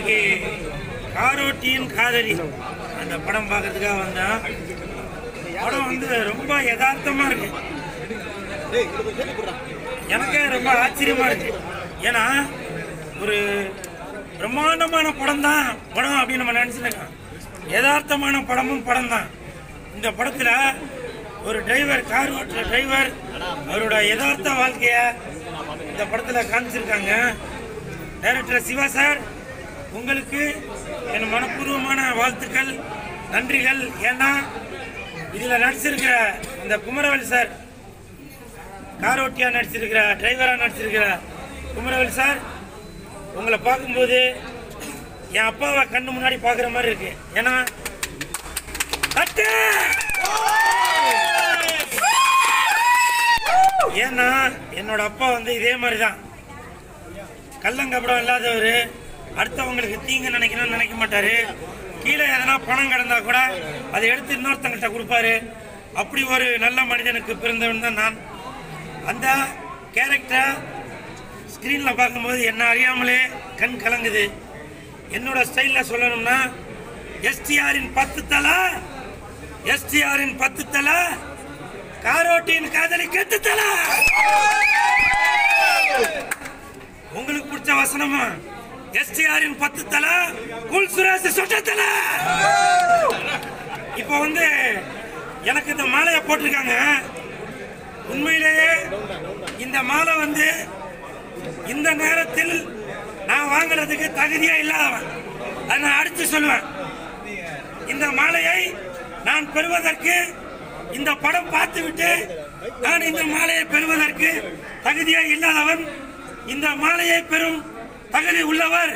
இன்னைக்கு காரோட்டியின் காதலி அந்த படம் பார்க்கறதுக்காக வந்தேன் படம் வந்து ரொம்ப யதார்த்தமா இருக்கு எனக்கே ரொம்ப ஆச்சரியமா இருக்கு ஏன்னா ஒரு பிரம்மாண்டமான படம் தான் படம் அப்படின்னு நம்ம நினைச்சிருக்கோம் யதார்த்தமான படமும் படம் தான் இந்த படத்துல ஒரு டிரைவர் கார் ஓட்டுற டிரைவர் அவரோட யதார்த்த வாழ்க்கைய இந்த படத்துல காமிச்சிருக்காங்க டைரக்டர் சிவா சார் உங்களுக்கு என் மனப்பூர்வமான வாழ்த்துக்கள் நன்றிகள் ஏன்னா இதுல நடிச்சிருக்கிற இந்த குமரவேல் சார் காரோட்டியா நடிச்சிருக்கிற டிரைவரா நடிச்சிருக்கிற குமரவேல் சார் உங்களை பார்க்கும்போது என் அப்பாவை கண்ணு முன்னாடி பார்க்குற மாதிரி இருக்கு ஏன்னா தட்டு! ஏன்னா என்னோட அப்பா வந்து இதே மாதிரி தான் கள்ளங்கபடம் இல்லாதவர் அடுத்தவங்களுக்கு தீங்கு நினைக்கணும்னு நினைக்க மாட்டாரு கீழே எதனா பணம் கிடந்தா கூட அதை எடுத்து இன்னொருத்தங்கிட்ட கொடுப்பாரு அப்படி ஒரு நல்ல மனிதனுக்கு பிறந்தவன் தான் நான் அந்த கேரக்டரை ஸ்க்ரீனில் பார்க்கும்போது என்ன அறியாமலே கண் கலங்குது என்னோட ஸ்டைலில் சொல்லணும்னா எஸ்டிஆரின் பத்து தலை எஸ்டிஆரின் பத்து தலை காரோட்டியின் காதலி கெத்து தலை உங்களுக்கு பிடிச்ச வசனமா எஸ்டிஆரின் பத்து தலை குல் சுரேஷ் சொட்ட தலை இப்போ வந்து எனக்கு இந்த மாலையை போட்டிருக்காங்க உண்மையிலேயே இந்த மாலை வந்து இந்த நேரத்தில் நான் வாங்குறதுக்கு தகுதியே இல்லாதவன் அதை நான் அடிச்சு சொல்லுவேன் இந்த மாலையை நான் பெறுவதற்கு இந்த படம் பார்த்துவிட்டு நான் இந்த மாலையை பெறுவதற்கு தகுதியே இல்லாதவன் இந்த மாலையை பெறும் தகுதி உள்ளவர்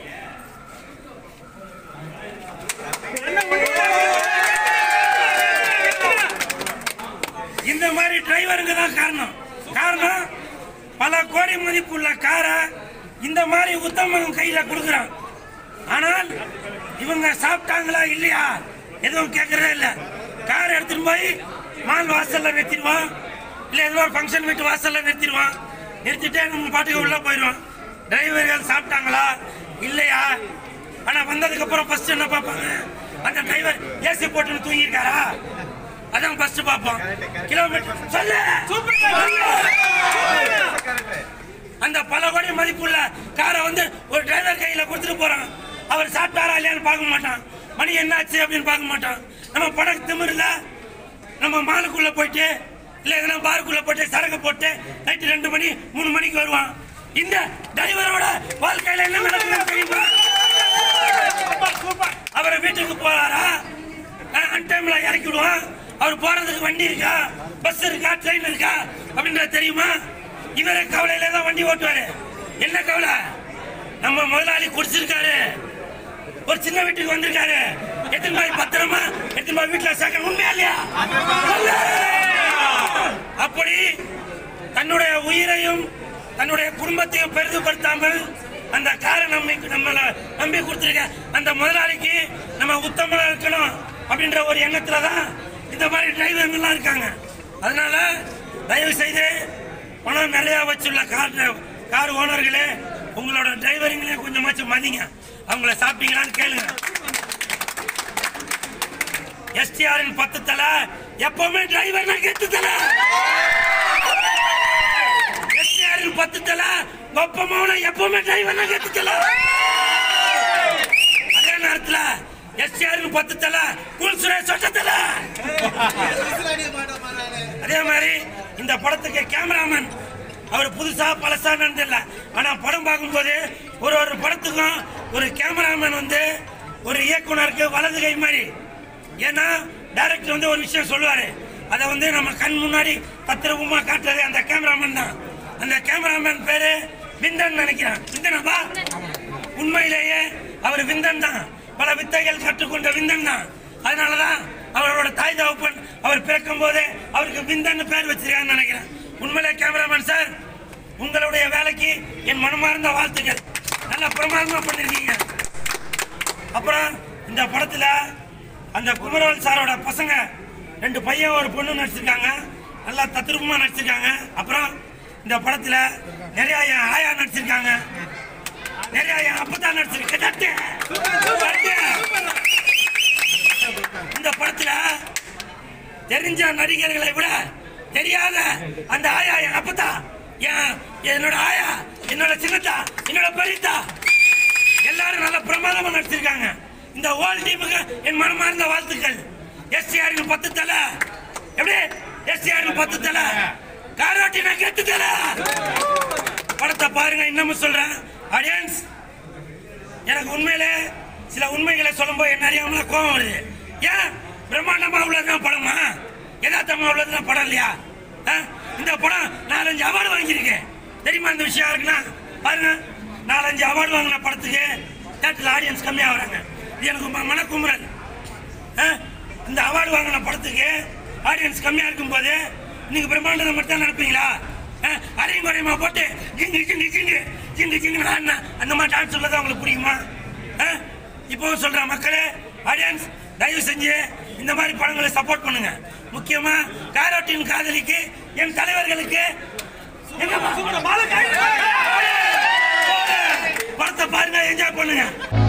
இந்த மாதிரி டிரைவருங்க தான் காரணம் காரணம் பல கோடி மதிப்புள்ள காரை இந்த மாதிரி உத்தமன் கையில கொடுக்குறான் ஆனால் இவங்க சாப்பிட்டாங்களா இல்லையா எதுவும் கேட்கறதே இல்ல கார் எடுத்துட்டு போய் மால் வாசல்ல நிறுத்திடுவான் இல்ல ஏதோ ஒரு ஃபங்க்ஷன் வீட்டு வாசல்ல நிறுத்திடுவான் நிறுத்திட்டே நம்ம பாட்டுக்கு உள்ள போயிடுவான் டிரைவர்கள் சாப்பிட்டாங்களா இல்லையா ஆனா வந்ததுக்கு அப்புறம் ஃபர்ஸ்ட் என்ன பார்ப்பாங்க அந்த டிரைவர் ஏசி போட்டுன்னு தூங்கியிருக்காரா அதான் ஃபர்ஸ்ட் பார்ப்போம் கிலோமீட்டர் சொல்லு சொல்லு. அந்த பல கோடி மதிப்புள்ள காரை வந்து ஒரு டிரைவர் கையில கொடுத்துட்டு போறான் அவர் சாப்பிட்டாரா இல்லையான்னு பார்க்க மாட்டான் மணி என்னாச்சு அப்படின்னு பார்க்க மாட்டான் நம்ம படம் திமிரில் நம்ம மாலுக்குள்ள போயிட்டு இல்ல எதனா பாருக்குள்ள போட்டு சரக்கு போட்டு நைட்டு ரெண்டு மணி மூணு மணிக்கு வருவான் இந்த டிரைவரோட வாழ்க்கையில என்ன நடக்குதுன்னு தெரியுமா அவரை வீட்டுக்கு போறாரா அன் டைம்ல இறக்கி விடுவான் அவர் போறதுக்கு வண்டி இருக்கா பஸ் இருக்கா ட்ரெயின் இருக்கா அப்படின்றது தெரியுமா இவரே கவலையில தான் வண்டி ஓட்டுவாரு என்ன கவலை நம்ம முதலாளி குடிச்சிருக்காரு ஒரு சின்ன வீட்டுக்கு வந்திருக்காரு எத்தனை போய் பத்திரமா எத்தனை போய் வீட்டுல சேர்க்க உண்மையா இல்லையா சொல்லு. அப்படி தன்னுடைய உயிரையும் தன்னுடைய குடும்பத்தையும் பெரிதுபடுத்தாமல் அந்த காரை நம்பி நம்மள நம்பி கொடுத்துருக்க அந்த முதலாளிக்கு நம்ம உத்தமனா இருக்கணும் அப்படின்ற ஒரு எண்ணத்துல தான் இந்த மாதிரி டிரைவர்கள்லாம் இருக்காங்க அதனால தயவு செய்து பணம் நிறைய வச்சுள்ள கார் கார் ஓனர்களே உங்களோட டிரைவருங்களே கொஞ்சமாச்சும் மதிங்க அவங்கள சாப்பிட்டீங்களான்னு கேளுங்க எஸ்டிஆரின் பத்து தலை எப்பவுமே டிரைவர் கெத்து தலை எஸ்டிஆரின் பத்து தலை ஒப்பமான எப்பவுமே டிரைவர் கெத்து தலை அதே நேரத்துல எஸ்டிஆரின் பத்து தலை குல் சுரேஷ் சொட்ட தலை அதே மாதிரி இந்த படத்துக்கு கேமராமேன் அவர் புதுசா பழசா தெரியல ஆனா படம் பார்க்கும்போது ஒரு ஒரு படத்துக்கும் ஒரு கேமராமேன் வந்து ஒரு இயக்குனருக்கு வலது கை மாதிரி ஏன்னா டைரக்டர் வந்து ஒரு விஷயம் சொல்லுவாரு அதை வந்து நம்ம கண் முன்னாடி தத்திரமா காட்டுறது அந்த கேமராமேன் தான் அந்த கேமராமேன் பேரு விந்தன் நினைக்கிறேன் விந்தனப்பா உண்மையிலேயே அவர் விந்தன் தான் பல வித்தைகள் கற்றுக்கொண்ட விந்தன் தான் அதனாலதான் அவரோட தாய் தகப்பன் அவர் பிறக்கும் போதே அவருக்கு விந்தன் பேர் வச்சிருக்காங்கன்னு நினைக்கிறேன் உண்மையிலே கேமராமேன் சார் உங்களுடைய வேலைக்கு என் மனமார்ந்த வாழ்த்துக்கள் நல்ல பிரமாதமா பண்ணிருக்கீங்க அப்புறம் இந்த படத்துல அந்த குமரவேல் சாரோட பசங்க ரெண்டு பையன் ஒரு பொண்ணு நடிச்சிருக்காங்க நல்லா தத்ரூபமா நடிச்சிருக்காங்க அப்புறம் இந்த படத்துல நிறைய என் ஆயா நடிச்சிருக்காங்க நிறைய என் அப்பதான் நடிச்சிருக்க தெரியாத அந்த ஆயா என் அப்பத்தா என் என்னோட ஆயா என்னோட சின்னத்தா என்னோட பெரியத்தா எல்லாரும் நல்ல பிரமாதமா நடிச்சிருக்காங்க இந்த ஓல் டீமுக்கு என் மனமார்ந்த வாழ்த்துக்கள் எஸ்டிஆர் பத்து தலை எப்படி எஸ்டிஆர் பத்து தலை காரோட்டி நான் கெட்டு தலை படத்தை பாருங்க இன்னமும் சொல்றேன் ஆடியன்ஸ் எனக்கு உண்மையிலே சில உண்மைகளை சொல்லும்போது என்ன அறியாமல கோவம் வருது ஏன் பிரம்மாண்டமா உள்ளதுதான் படமா யதார்த்தமா உள்ளதுதான் படம் இல்லையா ஆ? இந்த படம் நாலஞ்சு அவார்டு வாங்கியிருக்கேன் தெரியுமா இந்த விஷயம் இருக்குன்னா பாருங்க நாலஞ்சு அவார்டு வாங்கின படத்துக்கு தேட்டரில் ஆடியன்ஸ் கம்மியாக வராங்க இது எனக்கு ம- மனக்குமுறல் ஆ? இந்த அவார்டு வாங்கின படத்துக்கு ஆடியன்ஸ் கம்மியாக இருக்கும்போது நீங்க பிரம்மாண்டத்தை மட்டும் தான் நடப்பீங்களா அரையும் குறையுமா போட்டு ஜிங்கு ஜிங்கு ஜிங்கு ஜிங்கு ஜிங்கு ஆடினா அந்த மாதிரி டான்ஸ் சொல்லதான் உங்களுக்கு பிடிக்குமா ஆ? இப்பவும் சொல்ற மக்களே ஆடியன்ஸ் தயவு செஞ்சு இந்த மாதிரி படங்களை சப்போர்ட் பண்ணுங்க முக்கியமா காரோட்டின் காதலிக்கு என் தலைவர்களுக்கு எங்க படத்தை பாருங்க என்ஜாய் பண்ணுங்க